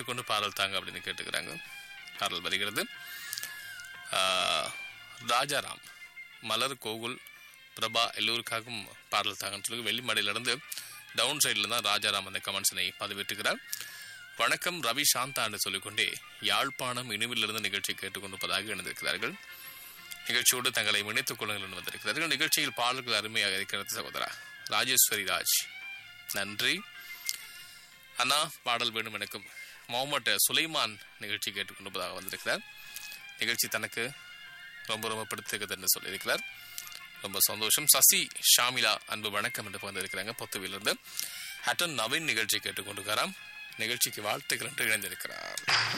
கேட்டுக்கொண்டு பாடல் தாங்க அப்படின்னு கேட்டுக்கிறாங்க பாடல் வருகிறது ஆ, ராஜாராம் மலர் கோகுல் பிரபா எல்லோருக்காகவும் பாடல் தாங்கன்னு சொல்லி வெள்ளிமடையிலிருந்து டவுன் சைடில் தான் ராஜாராம் அந்த கமெண்ட்ஸினை பதிவிட்டுக்கிறார் வணக்கம் ரவி சாந்தா என்று சொல்லிக்கொண்டே யாழ்ப்பாணம் இனிவிலிருந்து நிகழ்ச்சி கேட்டுக்கொண்டிருப்பதாக இணைந்திருக்கிறார்கள் நிகழ்ச்சியோடு தங்களை இணைத்துக் கொள்ளுங்கள் என்று வந்திருக்கிறார்கள் நிகழ்ச்சியில் பாடல்கள் அருமையாக இருக்கிறது சகோதரா ராஜேஸ்வரி ராஜ் நன்றி அண்ணா பாடல் வேணும் எனக்கும் முகமது சுலைமான் நிகழ்ச்சி கேட்டுக்கொண்டிருப்பதாக வந்திருக்கிறார் நிகழ்ச்சி தனக்கு ரொம்ப ரொம்ப பிடித்திருக்கிறது என்று சொல்லியிருக்கிறார் ரொம்ப சந்தோஷம் சசி ஷாமிலா அன்பு வணக்கம் என்று வந்திருக்கிறாங்க பொத்துவிலிருந்து ஹட்டன் நவீன் நிகழ்ச்சி கேட்டுக்கொண்டிருக்கிறாராம் நிகழ்ச்சிக்கு வாழ்த்துக்கள் என்று இணைந்திருக்கிறார்